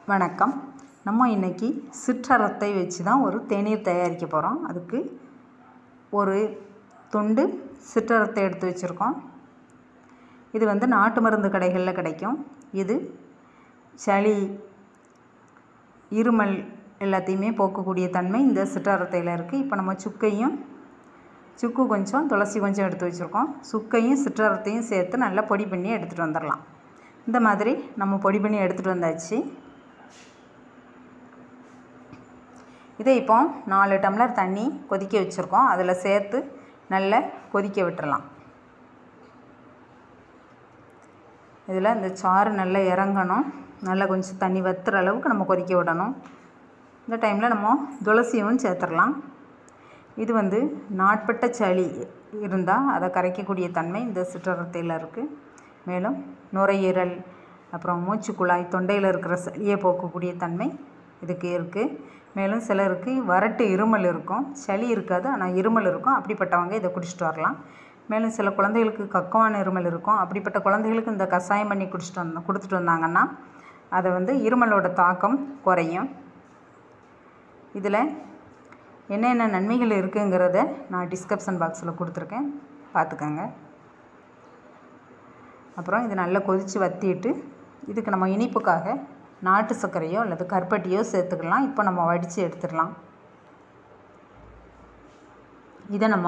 வணக்கம் நம்ம இன்றைக்கி சிற்றரத்தை வச்சு தான் ஒரு தேநீர் தயாரிக்க போகிறோம் அதுக்கு ஒரு துண்டு சிற்றரத்தை எடுத்து வச்சுருக்கோம் இது வந்து நாட்டு மருந்து கடைகளில் கிடைக்கும் இது சளி இருமல் எல்லாத்தையுமே போக்கக்கூடிய தன்மை இந்த சிற்றரத்தையில் இருக்குது இப்போ நம்ம சுக்கையும் சுக்கு கொஞ்சம் துளசி கொஞ்சம் எடுத்து வச்சுருக்கோம் சுக்கையும் சிற்றரத்தையும் சேர்த்து நல்லா பொடி பண்ணி எடுத்துகிட்டு வந்துடலாம் இந்த மாதிரி நம்ம பொடி பண்ணி எடுத்துகிட்டு வந்தாச்சு இதை இப்போ நாலு டம்ளர் தண்ணி கொதிக்க வச்சுருக்கோம் அதில் சேர்த்து நல்லா கொதிக்க விட்டுறலாம் இதில் இந்த சாறு நல்லா இறங்கணும் நல்லா கொஞ்சம் தண்ணி வத்துற அளவுக்கு நம்ம கொதிக்க விடணும் இந்த டைமில் நம்ம துளசியும் சேர்த்துடலாம் இது வந்து நாட்பட்ட சளி இருந்தால் அதை கரைக்கக்கூடிய தன்மை இந்த சிற்றரத்தையில் இருக்குது மேலும் நுரையீரல் அப்புறம் மூச்சுக்குழாய் தொண்டையில் இருக்கிற சளியை போக்கக்கூடிய தன்மை இதுக்கு இருக்குது மேலும் சிலருக்கு வறட்டு இருமல் இருக்கும் சளி இருக்காது ஆனால் இருமல் இருக்கும் அப்படிப்பட்டவங்க இதை குடிச்சிட்டு வரலாம் மேலும் சில குழந்தைகளுக்கு கக்கமான இருமல் இருக்கும் அப்படிப்பட்ட குழந்தைகளுக்கு இந்த கஷாயம் பண்ணி குடிச்சிட்டு வந்த கொடுத்துட்டு வந்தாங்கன்னா அதை வந்து இருமலோட தாக்கம் குறையும் இதில் என்னென்ன நன்மைகள் இருக்குங்கிறத நான் டிஸ்கிரிப்ஷன் பாக்ஸில் கொடுத்துருக்கேன் பார்த்துக்கோங்க அப்புறம் இது நல்லா கொதித்து வற்றிட்டு இதுக்கு நம்ம இனிப்புக்காக நாட்டு சர்க்கரையோ அல்லது கருப்பட்டியோ சேர்த்துக்கலாம் இப்போ நம்ம வடித்து எடுத்துடலாம் இதை நம்ம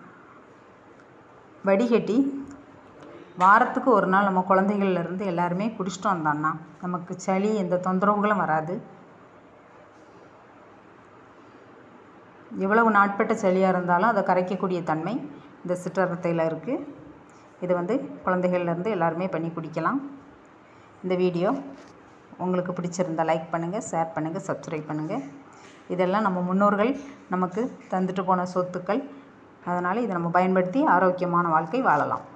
வடிகட்டி வாரத்துக்கு ஒரு நாள் நம்ம குழந்தைகள்லேருந்து எல்லாருமே குடிச்சிட்டு வந்தோம்னா நமக்கு சளி எந்த தொந்தரவுகளும் வராது எவ்வளவு நாட்பட்ட சளியாக இருந்தாலும் அதை கரைக்கக்கூடிய தன்மை இந்த சிற்றரத்தையில் இருக்குது இது வந்து குழந்தைகள்லேருந்து எல்லாருமே பண்ணி குடிக்கலாம் இந்த வீடியோ உங்களுக்கு பிடிச்சிருந்தால் லைக் பண்ணுங்கள் ஷேர் பண்ணுங்கள் சப்ஸ்கிரைப் பண்ணுங்கள் இதெல்லாம் நம்ம முன்னோர்கள் நமக்கு தந்துட்டு போன சொத்துக்கள் அதனால் இதை நம்ம பயன்படுத்தி ஆரோக்கியமான வாழ்க்கை வாழலாம்